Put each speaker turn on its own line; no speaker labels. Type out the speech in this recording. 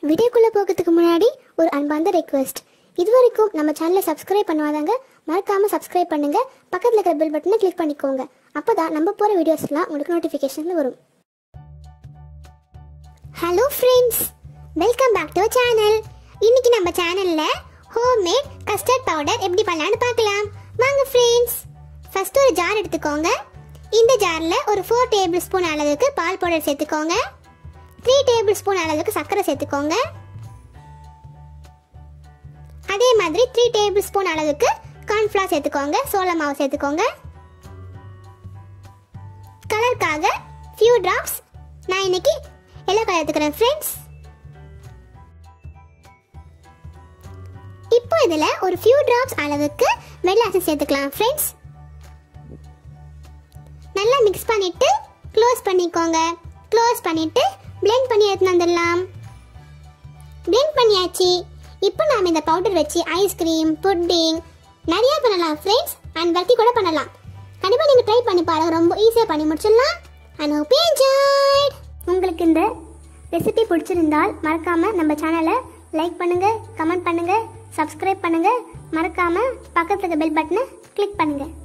வீடியோக்குள்ளே போகிறதுக்கு முன்னாடி ஒரு அன்பார்ந்த ரெக்வெஸ்ட் இது வரைக்கும் நம்ம சேனலை சப்ஸ்கிரைப் பண்ணாதாங்க மறக்காமல் சப்ஸ்கிரைப் பண்ணுங்க பக்கத்தில் இருக்கிற பெல் பட்டனை கிளிக் பண்ணிக்கோங்க அப்போ தான் நம்ம போகிற வீடியோஸ்லாம் உங்களுக்கு நோட்டிஃபிகேஷனில் வரும் hello friends welcome back to channel இன்னைக்கு நம்ம சேனலில் ஹோம்மேட் கஸ்டர்ட் பவுடர் எப்படி பண்ணலான்னு பார்க்கலாம் வாங்க ஃப்ரெண்ட்ஸ் ஃபர்ஸ்ட் ஒரு ஜார் எடுத்துக்கோங்க இந்த ஜாரில் ஒரு ஃபோர் டேபிள் ஸ்பூன் அளவுக்கு பால் பவுடர் சேர்த்துக்கோங்க த்ரீ டேபிள் ஸ்பூன் அளவுக்கு சர்க்கரை சேர்த்துக்கோங்க அதே மாதிரி த்ரீ டேபிள் ஸ்பூன் அளவுக்கு கார்ன்ஃப்ளவர் சேர்த்துக்கோங்க சோள மாவு சேர்த்துக்கோங்க கலருக்காக ஃபியூ டிராப்ஸ் நான் இன்னைக்கு எல்லோ கலர் எடுத்துக்கிறேன் ஃப்ரெண்ட்ஸ் இப்போ இதில் ஒரு ஃபியூ டிராப்ஸ் அளவுக்கு வெள்ளை அரிசி சேர்த்துக்கலாம் ஃப்ரெண்ட்ஸ் நல்லா மிக்ஸ் பண்ணிட்டு க்ளோஸ் பண்ணிக்கோங்க க்ளோஸ் பண்ணிட்டு blend பண்ணி எடுத்துன்னு வந்துடலாம் blend பண்ணியாச்சு இப்போ நாம் இந்த பவுடர் வச்சு ஐஸ்கிரீம் புட்டிங் நிறைய பண்ணலாம் ஃப்ரெண்ட்ஸ் அண்ட் வர்த்தி கூட பண்ணலாம் கண்டிப்பாக நீங்கள் ட்ரை பண்ணி பாருங்க ரொம்ப ஈஸியாக பண்ணி முடிச்சிடலாம் அண்ட் hope you enjoyed உங்களுக்கு இந்த ரெசிபி பிடிச்சிருந்தால் மறக்காமல் நம்ம சேனலை லைக் பண்ணுங்கள் கமெண்ட் பண்ணுங்கள் சப்ஸ்கிரைப் பண்ணுங்கள் மறக்காமல் பக்கத்தில் இருக்க பெல் பட்டனை கிளிக் பண்ணுங்கள்